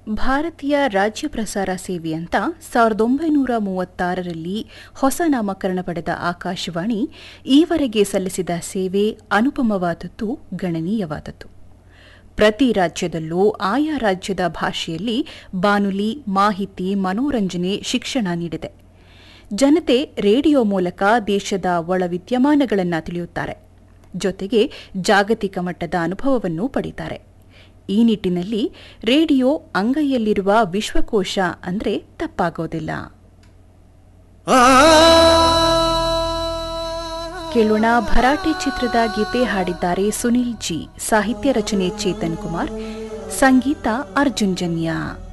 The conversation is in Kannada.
ಭಾರತೀಯ ರಾಜ್ಯ ಪ್ರಸಾರ ಸೇವೆ ಅಂತ ಸಾವಿರದ ಒಂಬೈನೂರ ಮೂವತ್ತಾರರಲ್ಲಿ ಹೊಸ ನಾಮಕರಣ ಪಡೆದ ಆಕಾಶವಾಣಿ ಈವರೆಗೆ ಸಲ್ಲಿಸಿದ ಸೇವೆ ಅನುಪಮವಾದದ್ದು ಗಣನೀಯವಾದದ್ದು ಪ್ರತಿ ರಾಜ್ಯದಲ್ಲೂ ಆಯಾ ರಾಜ್ಯದ ಭಾಷೆಯಲ್ಲಿ ಬಾನುಲಿ ಮಾಹಿತಿ ಮನೋರಂಜನೆ ಶಿಕ್ಷಣ ನೀಡಿದೆ ಜನತೆ ರೇಡಿಯೋ ಮೂಲಕ ದೇಶದ ಒಳ ವಿದ್ಯಮಾನಗಳನ್ನು ತಿಳಿಯುತ್ತಾರೆ ಜೊತೆಗೆ ಜಾಗತಿಕ ಮಟ್ಟದ ಅನುಭವವನ್ನು ಪಡೀತಾರೆ ಈ ನಿಟ್ಟಿನಲ್ಲಿ ರೇಡಿಯೋ ಅಂಗೈಯಲ್ಲಿರುವ ವಿಶ್ವಕೋಶ ಅಂದ್ರೆ ತಪ್ಪಾಗೋದಿಲ್ಲ ಕೇಳೋಣ ಭರಾಟೆ ಚಿತ್ರದ ಗೀತೆ ಹಾಡಿದ್ದಾರೆ ಸುನಿಲ್ ಜಿ ಸಾಹಿತ್ಯ ರಚನೆ ಚೇತನ್ ಕುಮಾರ್ ಸಂಗೀತ ಅರ್ಜುನ್ ಜನ್ಯ